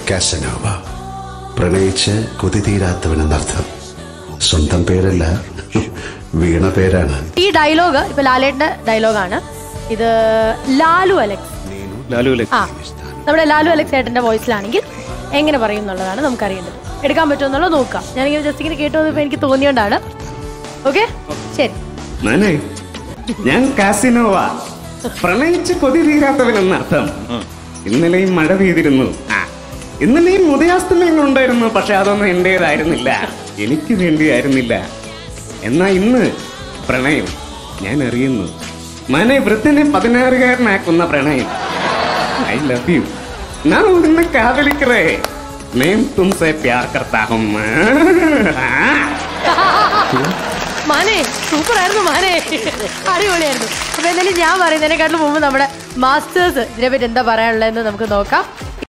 Casanova പ്രണയിച്ച് കൊതി തീരാത്തവനെന്നർത്ഥം സ്വന്തം പേരല്ല വീണ പേരാണ് ഈ ഡയലോഗ് ഇപ്പൊ ലാലേട്ടന്റെ ഡയലോഗാണ് ഇത് ലാലു അലക്സ് ലാലു അല്ലേ ആ നമ്മുടെ ലാലു അലക്സ് ഏട്ടന്റെ വോയിസിലാണെങ്കിൽ എങ്ങനെ പറയും എന്നുള്ളതാണ് നമുക്ക് അറിയേണ്ടത് എടുക്കാൻ പറ്റുമോ എന്നുള്ളത് നോക്കാം ഞാനിങ്ങനെ ജസ്റ്റ് ഇങ്ങനെ കേട്ടു വന്നപ്പോ എനിക്ക് തോന്നിയോണ്ടാണ് ഓക്കെ ശരി മോനെ ഞാൻ കാസിനോവ പ്രണയിച്ച് കൊതി തീരാത്തവനെന്ന് അർത്ഥം ഇന്നലെയും മഴ പെയ്തിരുന്നു ആ ഇന്നലെയും ഉദയാസ്തമയങ്ങൾ ഉണ്ടായിരുന്നു പക്ഷെ അതൊന്നും എന്റേതായിരുന്നില്ല എനിക്ക് വേണ്ടിയായിരുന്നില്ല എന്നാ ഇന്ന് പ്രണയം ഞാൻ അറിയുന്നു മോനെ വൃത്തിനെ പതിനാറുകാരനാക്കുന്ന പ്രണയം ഐ ലവ് യു ഞാൻ നിന്നെ കാതലിക്കറേ मैं तुमसे प्यार करता हूँ മാനെ സൂപ്പർ ആയിരുന്നു മാനെ അടിപൊളിയായിരുന്നു അപ്പൊ എന്തായാലും ഞാൻ പറയുന്നതിനെക്കാട്ടിലും മുമ്പ് നമ്മുടെ മാസ്റ്റേഴ്സ് ഇതിനെപ്പറ്റി എന്താ പറയാനുള്ളതെന്ന് നമുക്ക് നോക്കാം